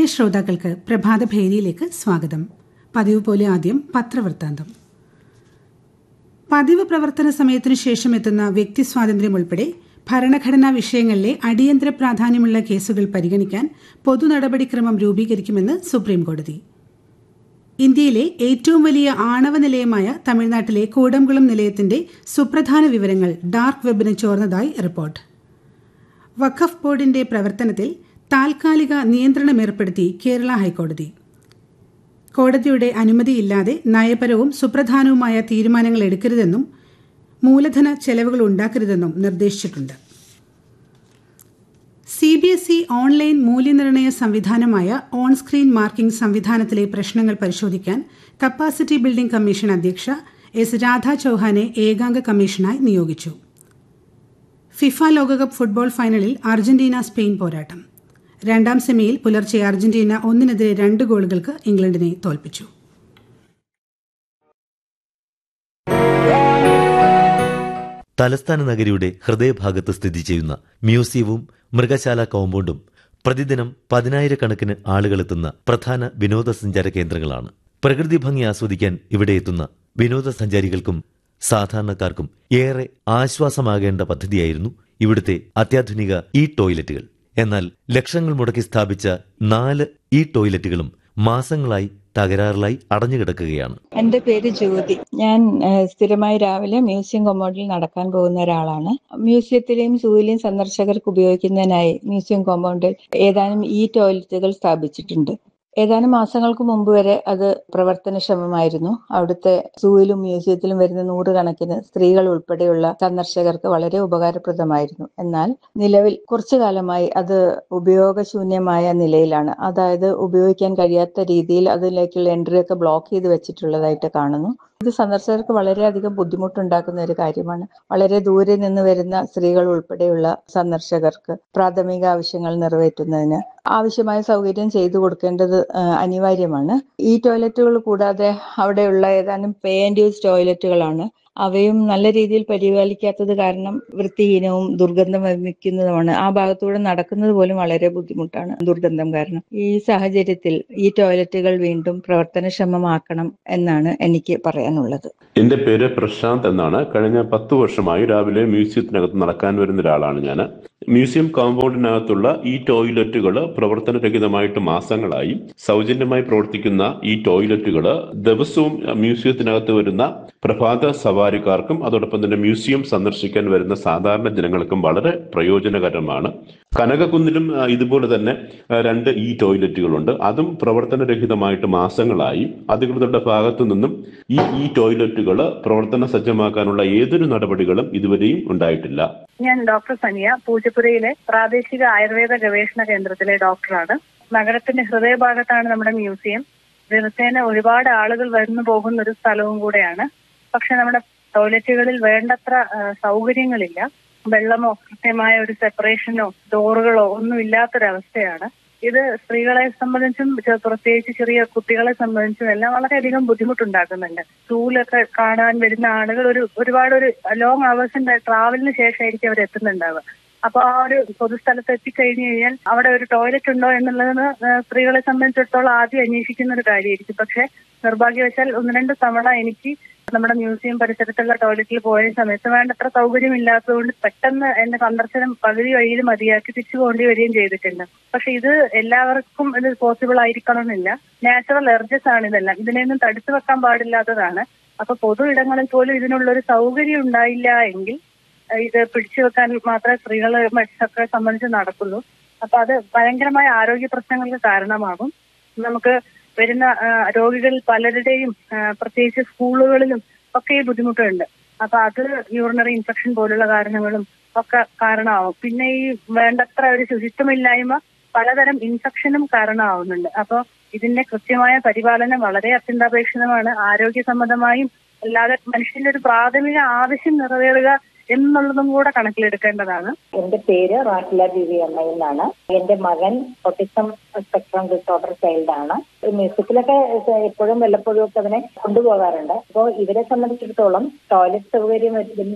ശ്രോതാക്കൾക്ക് പ്രഭാത ഭേരിയിലേക്ക് സ്വാഗതം പതിവ് പോലെ ആദ്യം പത്രവൃത്താന്തം പതിവ് പ്രവർത്തന സമയത്തിനു ശേഷം എത്തുന്ന വ്യക്തി സ്വാതന്ത്ര്യം ഉൾപ്പെടെ ഭരണഘടനാ വിഷയങ്ങളിലെ അടിയന്തര പ്രാധാന്യമുള്ള കേസുകൾ പരിഗണിക്കാൻ പൊതു നടപടിക്രമം രൂപീകരിക്കുമെന്ന് സുപ്രീംകോടതി ഇന്ത്യയിലെ ഏറ്റവും വലിയ ആണവ നിലയമായ തമിഴ്നാട്ടിലെ കൂടംകുളം നിലയത്തിന്റെ സുപ്രധാന വിവരങ്ങൾ ഡാർക്ക് വെബിന് ചോർന്നതായി റിപ്പോർട്ട് വഖഫ് ബോർഡിന്റെ പ്രവർത്തനത്തിൽ താൽക്കാലിക നിയന്ത്രണം ഏർപ്പെടുത്തി കേരള ഹൈക്കോടതി കോടതിയുടെ അനുമതിയില്ലാതെ നയപരവും സുപ്രധാനവുമായ തീരുമാനങ്ങൾ എടുക്കരുതെന്നും മൂലധന ചെലവുകൾ ഉണ്ടാക്കരുതെന്നും നിർദ്ദേശിച്ചിട്ടുണ്ട് C B S E online മൂല്യനിർണ്ണയ സംവിധാനമായ ഓൺ സ്ക്രീൻ മാർക്കിംഗ് സംവിധാനത്തിലെ പ്രശ്നങ്ങൾ പരിശോധിക്കാൻ കപ്പാസിറ്റി ബിൽഡിംഗ് കമ്മീഷൻ അധ്യക്ഷ എസ് രാധ ചൌഹാനെ ഏകാംഗ കമ്മീഷനായി നിയോഗിച്ചു ഫിഫ ലോകകപ്പ് ഫുട്ബോൾ ഫൈനലിൽ അർജന്റീന സ്പെയിൻ പോരാട്ടം രണ്ടാം സെമിയിൽ പുലർച്ചെ അർജന്റീന ഒന്നിനെതിരെ രണ്ട് ഗോളുകൾക്ക് ഇംഗ്ലണ്ടിനെ തോൽപ്പിച്ചു തലസ്ഥാന നഗരിയുടെ ഹൃദയഭാഗത്ത് സ്ഥിതി ചെയ്യുന്ന മ്യൂസിയവും മൃഗശാല കോമ്പൗണ്ടും പ്രതിദിനം പതിനായിരക്കണക്കിന് ആളുകളെത്തുന്ന പ്രധാന വിനോദസഞ്ചാര കേന്ദ്രങ്ങളാണ് പ്രകൃതി ഭംഗി ആസ്വദിക്കാൻ ഇവിടെ എത്തുന്ന വിനോദസഞ്ചാരികൾക്കും സാധാരണക്കാർക്കും ഏറെ ആശ്വാസമാകേണ്ട പദ്ധതിയായിരുന്നു ഇവിടുത്തെ അത്യാധുനിക ഈ ടോയ്ലറ്റുകൾ എന്നാൽ ലക്ഷങ്ങൾ മുടക്കി സ്ഥാപിച്ച നാല് ഈ ടോയ്ലറ്റുകളും മാസങ്ങളായി തകരാറിലായി അടഞ്ഞുകിടക്കുകയാണ് എന്റെ പേര് ജ്യോതി ഞാൻ ഏഹ്, സ്ഥിരമായി രാവിലെ മ്യൂസിയം കോമ്പൗണ്ടിൽ നടക്കാൻ പോകുന്ന ഒരാളാണ് മ്യൂസിയത്തിലെയും സൂയിലെയും സന്ദർശകർക്ക് ഉപയോഗിക്കുന്നതിനായി മ്യൂസിയം കോമ്പൗണ്ടിൽ ഏതാനും ഈ ടോയ്ലറ്റുകൾ സ്ഥാപിച്ചിട്ടുണ്ട് ഏതാനും മാസങ്ങൾക്ക് മുമ്പ് വരെ അത് പ്രവർത്തനക്ഷമമായിരുന്നു അവിടുത്തെ സൂയിലും മ്യൂസിയത്തിലും വരുന്ന നൂറുകണക്കിന് സ്ത്രീകൾ ഉൾപ്പെടെയുള്ള സന്ദർശകർക്ക് വളരെ ഉപകാരപ്രദമായിരുന്നു എന്നാൽ നിലവിൽ കുറച്ചു കാലമായി അത് ഉപയോഗശൂന്യമായ നിലയിലാണ് അതായത് ഉപയോഗിക്കാൻ കഴിയാത്ത രീതിയിൽ അതിലേക്കുള്ള എൻട്രി ഒക്കെ ബ്ലോക്ക് ചെയ്ത് വെച്ചിട്ടുള്ളതായിട്ട് കാണുന്നു ഇത് സന്ദർശകർക്ക് വളരെയധികം ബുദ്ധിമുട്ടുണ്ടാക്കുന്ന ഒരു കാര്യമാണ് വളരെ ദൂരെ നിന്ന് വരുന്ന സ്ത്രീകൾ ഉൾപ്പെടെയുള്ള സന്ദർശകർക്ക് പ്രാഥമിക ആവശ്യങ്ങൾ നിറവേറ്റുന്നതിന് ആവശ്യമായ സൗകര്യം ചെയ്തു കൊടുക്കേണ്ടത് ആ, അനിവാര്യമാണ് ഈ ടോയ്ലറ്റുകൾ കൂടാതെ അവിടെയുള്ള ഏതാനും പേ ആൻഡ് യൂസ് ടോയ്ലറ്റുകളാണ് അവയും നല്ല രീതിയിൽ പരിപാലിക്കാത്തത് കാരണം വൃത്തിഹീനവും ദുർഗന്ധം വമിക്കുന്നതുമാണ് ആ ഭാഗത്തൂടെ നടക്കുന്നത് പോലും വളരെ ബുദ്ധിമുട്ടാണ് ദുർഗന്ധം കാരണം ഈ സാഹചര്യത്തിൽ ഈ ടോയ്ലറ്റുകൾ വീണ്ടും പ്രവർത്തനക്ഷമമാക്കണം എന്നാണ് എനിക്ക് പറയാനുള്ളത് എന്റെ പേര് പ്രശാന്ത് എന്നാണ് കഴിഞ്ഞ പത്ത് വർഷമായി രാവിലെ മ്യൂസിയത്തിനകത്ത് നടക്കാൻ വരുന്ന ഒരാളാണ് ഞാൻ മ്യൂസിയം കോമ്പൗണ്ടിനകത്തുള്ള ഈ ടോയ്ലറ്റുകൾ പ്രവർത്തനരഹിതമായിട്ട് മാസങ്ങളായി സൗജന്യമായി പ്രവർത്തിക്കുന്ന ഈ ടോയ്ലറ്റുകൾ ദിവസവും മ്യൂസിയത്തിനകത്ത് വരുന്ന പ്രഭാത സവാരിക്കാർക്കും അതോടൊപ്പം തന്നെ മ്യൂസിയം സന്ദർശിക്കാൻ വരുന്ന സാധാരണ ജനങ്ങൾക്കും വളരെ പ്രയോജനകരമാണ് കനകക്കുന്നിലും ആ, ഇതുപോലെ തന്നെ ആ, രണ്ട് ഈ ടോയ്ലറ്റുകളുണ്ട് അതും പ്രവർത്തനരഹിതമായിട്ട് മാസങ്ങളായി അധികൃതരുടെ ഭാഗത്തു നിന്നും ഈ ഈ ടോയ്ലറ്റുകൾ പ്രവർത്തന സജ്ജമാക്കാനുള്ള ഏതൊരു നടപടികളും ഇതുവരെയും ഉണ്ടായിട്ടില്ല ഞാൻ ഡോക്ടർ സനിയ പൂജപ്പുരയിലെ പ്രാദേശിക ആയുർവേദ ഗവേഷണ കേന്ദ്രത്തിലെ ഡോക്ടറാണ് നഗരത്തിന്റെ ഹൃദയഭാഗത്താണ് നമ്മുടെ മ്യൂസിയം ദിവസേന ഒരുപാട് ആളുകൾ വരുന്നു പോകുന്ന ഒരു സ്ഥലവും കൂടെയാണ് പക്ഷെ നമ്മുടെ ടോയ്ലറ്റുകളിൽ വേണ്ടത്ര ആ, സൗകര്യങ്ങളില്ല വെള്ളമോ കൃത്യമായ ഒരു സെപ്പറേഷനോ ഡോറുകളോ ഒന്നും ഇല്ലാത്തൊരവസ്ഥയാണ് ഇത് സ്ത്രീകളെ സംബന്ധിച്ചും ചെ- പ്രത്യേകിച്ച് ചെറിയ കുട്ടികളെ സംബന്ധിച്ചും എല്ലാം വളരെയധികം ബുദ്ധിമുട്ടുണ്ടാക്കുന്നുണ്ട് സ്കൂളൊക്കെ കാണാൻ വരുന്ന ആളുകൾ ഒരു ഒരുപാട് ഒരു ലോങ് അവേഴ്സിന്റെ ട്രാവലിന് ശേഷമായിരിക്കും അവർ എത്തുന്നുണ്ടാവുക അപ്പൊ ആ ഒരു പൊതുസ്ഥലത്ത് എത്തിക്കഴിഞ്ഞു കഴിഞ്ഞാൽ അവിടെ ഒരു ടോയ്ലറ്റ് ഉണ്ടോ എന്നുള്ളത് സ്ത്രീകളെ സംബന്ധിച്ചിടത്തോളം ആദ്യം അന്വേഷിക്കുന്ന ഒരു കാര്യമായിരിക്കും പക്ഷെ നിർഭാഗ്യവശാൽ ഒന്ന് രണ്ട് തവണ എനിക്ക് നമ്മുടെ മ്യൂസിയം പരിസരത്തുള്ള ടോയ്ലറ്റിൽ പോയ സമയത്ത് വേണ്ടത്ര സൗകര്യം ഇല്ലാത്തതുകൊണ്ട് പെട്ടെന്ന് എന്റെ സന്ദർശനം പകുതി വഴിയിൽ മതിയാക്കി തിരിച്ചു പോകേണ്ടി വരികയും ചെയ്തിട്ടുണ്ട് പക്ഷെ ഇത് എല്ലാവർക്കും ഇത് പോസിബിൾ ആയിരിക്കണമെന്നില്ല നാച്ചുറൽ എർജസ് ആണ് ഇതെല്ലാം ഇതിനെയൊന്നും തടുത്തു വെക്കാൻ പാടില്ലാത്തതാണ് അപ്പൊ പൊതു ഇടങ്ങളിൽ പോലും ഇതിനുള്ള ഒരു സൗകര്യം ഉണ്ടായില്ല എങ്കിൽ ഏഹ് ഇത് പിടിച്ചു വെക്കാൻ മാത്രമേ സ്ത്രീകളെ മറ്റൊക്കെ സംബന്ധിച്ച് നടക്കുള്ളൂ അപ്പൊ അത് ഭയങ്കരമായ ആരോഗ്യ പ്രശ്നങ്ങൾക്ക് കാരണമാകും നമുക്ക് വരുന്ന ആ, രോഗികളിൽ പലരുടെയും ആ, പ്രത്യേകിച്ച് സ്കൂളുകളിലും ഒക്കെ ഈ ബുദ്ധിമുട്ടുണ്ട് അപ്പൊ അത് യൂറിനറി ഇൻഫെക്ഷൻ പോലുള്ള കാരണങ്ങളും ഒക്കെ കാരണമാവും പിന്നെ ഈ വേണ്ടത്ര ഒരു ശുചിത്വമില്ലായ്മ പലതരം ഇൻഫെക്ഷനും കാരണമാവുന്നുണ്ട് അപ്പൊ ഇതിന്റെ കൃത്യമായ പരിപാലനം വളരെ അത്യന്താപേക്ഷിതമാണ് ആരോഗ്യ സംബന്ധമായും അല്ലാതെ മനുഷ്യന്റെ ഒരു പ്രാഥമിക ആവശ്യം നിറവേറുക എന്നുള്ളതും കൂടെ കണക്കിലെടുക്കേണ്ടതാണ് എന്റെ പേര് റാഹില ബിവി അമ്മ എന്നാണ് എന്റെ മകൻ ഒട്ടിസം സ്പെക്ട്രം ഡിസോർഡർ ചൈൽഡ് ആണ് മ്യൂസിക്കിലൊക്കെ എപ്പോഴും വല്ലപ്പോഴും ഒക്കെ അതിനെ കൊണ്ടുപോകാറുണ്ട് അപ്പോൾ ഇവരെ സംബന്ധിച്ചിടത്തോളം ടോയ്ലറ്റ് സൗകര്യം വലിയ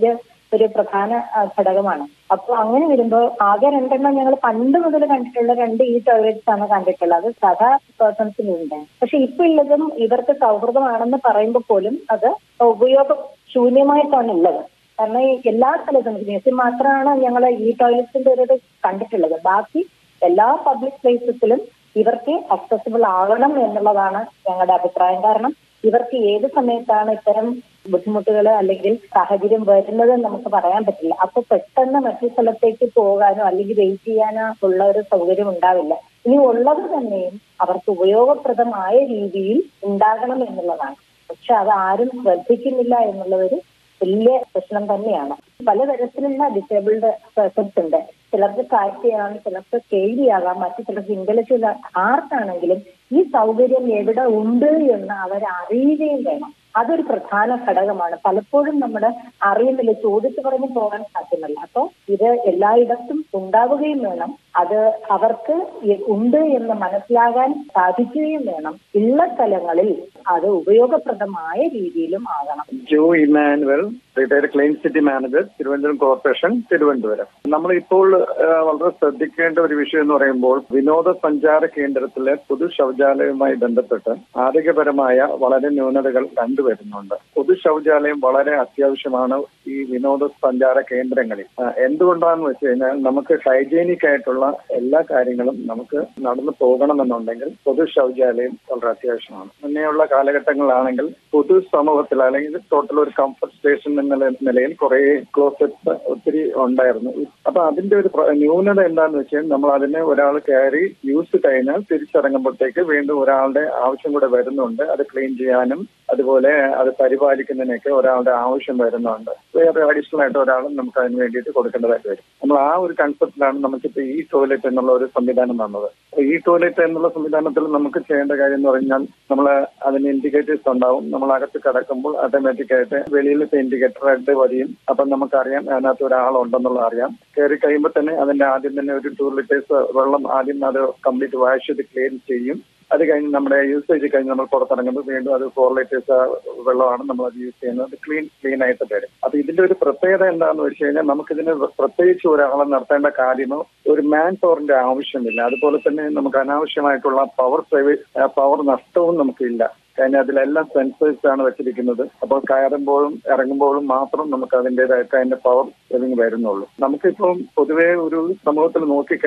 ഒരു പ്രധാന ആ, ഘടകമാണ് അപ്പോൾ അങ്ങനെ വരുമ്പോൾ ആകെ രണ്ടെണ്ണം ഞങ്ങൾ പണ്ട് മുതൽ കണ്ടിട്ടുള്ള രണ്ട് ഈ ടോയ്ലറ്റ്സ് ആണ് കണ്ടിട്ടുള്ളത് അത് സാധാ പേഴ്സൺസിനുണ്ട് പക്ഷെ ഇപ്പൊ ഉള്ളതും ഇവർക്ക് സൗഹൃദമാണെന്ന് പറയുമ്പോൾ പോലും അത് ഉപയോഗ ശൂന്യമായിട്ടാണ് ഉള്ളത് കാരണം ഈ എല്ലാ സ്ഥലത്തും മ്യൂസിയം മാത്രമാണ് ഞങ്ങൾ ഈ ടോയ്ലറ്റ്സിന്റെ ഒരു ഇത് കണ്ടിട്ടുള്ളത് ബാക്കി എല്ലാ പബ്ലിക് പ്ലേസസിലും ഇവർക്ക് അക്സസിബിൾ ആവണം എന്നുള്ളതാണ് ഞങ്ങളുടെ അഭിപ്രായം കാരണം ഇവർക്ക് ഏത് സമയത്താണ് ഇത്തരം ബുദ്ധിമുട്ടുകൾ അല്ലെങ്കിൽ സാഹചര്യം വരുന്നത് നമുക്ക് പറയാൻ പറ്റില്ല അപ്പൊ പെട്ടെന്ന് മറ്റു സ്ഥലത്തേക്ക് പോകാനോ അല്ലെങ്കിൽ വെയിറ്റ് ചെയ്യാനോ ഉള്ള ഒരു സൗകര്യം ഉണ്ടാവില്ല ഇനി ഉള്ളത് തന്നെയും അവർക്ക് ഉപയോഗപ്രദമായ രീതിയിൽ ഉണ്ടാകണം എന്നുള്ളതാണ് പക്ഷെ അത് ആരും ശ്രദ്ധിക്കുന്നില്ല എന്നുള്ളതൊരു വലിയ പ്രശ്നം തന്നെയാണ് പലതരത്തിലുള്ള ഡിസേബിൾഡ് പേഴ്സൺസ് ഉണ്ട് ചിലർക്ക് കാഴ്ചയാണ് ചിലർക്ക് കേൾവിയാകാം മറ്റു ചിലർക്ക് ഇന്റലക്ച്വൽ ആർക്കാണെങ്കിലും ഈ സൗകര്യം എവിടെ ഉണ്ട് എന്ന് അവർ അറിയുകയും വേണം അതൊരു പ്രധാന ഘടകമാണ് പലപ്പോഴും നമ്മുടെ അറിയുന്നില്ല ചോദിച്ചു പറഞ്ഞ് പോകാൻ സാധ്യമല്ല അപ്പോൾ ഇത് എല്ലായിടത്തും ഉണ്ടാവുകയും വേണം അത് അവർക്ക് ഇ- ഉണ്ട് എന്ന് മനസ്സിലാകാൻ സാധിക്കുകയും വേണം ഉള്ള സ്ഥലങ്ങളിൽ അത് ഉപയോഗപ്രദമായ രീതിയിലും ആകണം Joe Emmanuel retired clean city manager Thiruvananthapuram corporation Thiruvananthapuram നമ്മളിപ്പോൾ ആ, വളരെ ശ്രദ്ധിക്കേണ്ട ഒരു വിഷയം എന്ന് പറയുമ്പോൾ വിനോദസഞ്ചാര കേന്ദ്രത്തിലെ പൊതു ശൗചാലയവുമായി ബന്ധപ്പെട്ട് ആരോഗ്യപരമായ വളരെ ന്യൂനതകൾ കണ്ടുവരുന്നുണ്ട് പൊതു ശൗചാലയം വളരെ അത്യാവശ്യമാണ് ഈ വിനോദസഞ്ചാര കേന്ദ്രങ്ങളിൽ ആ, എന്തുകൊണ്ടാണെന്ന് വെച്ച് കഴിഞ്ഞാൽ നമുക്ക് ഹൈജീനിക് ആയിട്ടുള്ള എല്ലാ കാര്യങ്ങളും നമുക്ക് നടന്നു പോകണമെന്നുണ്ടെങ്കിൽ പൊതു ശൗചാലയം വളരെ അത്യാവശ്യമാണ് മുന്നേയുള്ള കാലഘട്ടങ്ങളിലാണെങ്കിൽ പൊതു സമൂഹത്തിൽ അല്ലെങ്കിൽ ടോട്ടൽ ഒരു കംഫർട്ട് സ്റ്റേഷൻ എന്ന നിലയിൽ കുറെ ക്ലോസറ്റ്സ് ഒത്തിരി ഉണ്ടായിരുന്നു അപ്പൊ അതിന്റെ ഒരു പ്ര- ന്യൂനത എന്താണെന്ന് വെച്ചാൽ നമ്മൾ അതിനെ ഒരാൾ കയറി യൂസ് കഴിഞ്ഞാൽ തിരിച്ചിറങ്ങുമ്പോഴത്തേക്ക് വീണ്ടും ഒരാളുടെ ആവശ്യം കൂടെ വരുന്നുണ്ട് അത് ക്ലീൻ ചെയ്യാനും അതുപോലെ അത് പരിപാലിക്കുന്നതിനൊക്കെ ഒരാളുടെ ആവശ്യം വരുന്നുണ്ട് വേറെ അഡീഷണൽ ആയിട്ട് ഒരാളും നമുക്ക് അതിന് വേണ്ടിയിട്ട് കൊടുക്കേണ്ടതായിട്ട് വരും നമ്മൾ ആ ഒരു കൺസെപ്റ്റിലാണ് നമുക്കിപ്പോൾ ഈ ടോയ്ലറ്റ് എന്നുള്ള ഒരു സംവിധാനം വന്നത് അപ്പൊ ഈ ടോയ്ലറ്റ് എന്നുള്ള സംവിധാനത്തിൽ നമുക്ക് ചെയ്യേണ്ട കാര്യം എന്ന് പറഞ്ഞാൽ നമ്മൾ അതിന് ഇൻഡിക്കേറ്റേഴ്സ് ഉണ്ടാവും നമ്മൾ അകത്ത് കിടക്കുമ്പോൾ ഓട്ടോമാറ്റിക് ആയിട്ട് വെളിയിലത്തെ ഇൻഡിക്കേറ്റർ റെഡ് വരിയും അപ്പം നമുക്കറിയാം അതിനകത്ത് ഒരാളുണ്ടെന്നുള്ള അറിയാം കയറി കഴിയുമ്പോൾ തന്നെ അതിന്റെ ആദ്യം തന്നെ ഒരു ടു ലിറ്റേഴ്സ് വെള്ളം ആദ്യം അത് കംപ്ലീറ്റ് വാഷ് ചെയ്ത് ക്ലീൻ ചെയ്യും അത് കഴിഞ്ഞ് നമ്മുടെ യൂസേജ് കഴിഞ്ഞ് നമ്മൾ പുറത്തിറങ്ങുമ്പോൾ വീണ്ടും അത് ഫോർ ലിറ്റേഴ്സ് വെള്ളമാണ് നമ്മൾ അത് യൂസ് ചെയ്യുന്നത് ക്ലീൻ ക്ലീൻ ആയിട്ട് തരും അപ്പൊ ഇതിന്റെ ഒരു പ്രത്യേകത എന്താണെന്ന് വെച്ച് കഴിഞ്ഞാൽ നമുക്കിതിന് പ്രത്യേകിച്ച് ഒരാളെ നടത്തേണ്ട കാര്യമോ ഒരു മാൻ പവറിന്റെ ആവശ്യമില്ല അതുപോലെ തന്നെ നമുക്ക് അനാവശ്യമായിട്ടുള്ള പവർ സേവ് പവർ നഷ്ടവും നമുക്കില്ല കാരണം അതിലെല്ലാം സെൻസേഴ്സ് ആണ് വെച്ചിരിക്കുന്നത് അപ്പോൾ കയറുമ്പോഴും ഇറങ്ങുമ്പോഴും മാത്രം നമുക്ക് അതിൻ്റെതായിട്ട് അതിന്റെ പവർ സേവിങ് വരുന്നുള്ളൂ നമുക്കിപ്പം പൊതുവേ ഒരു സമൂഹത്തിൽ നോക്കി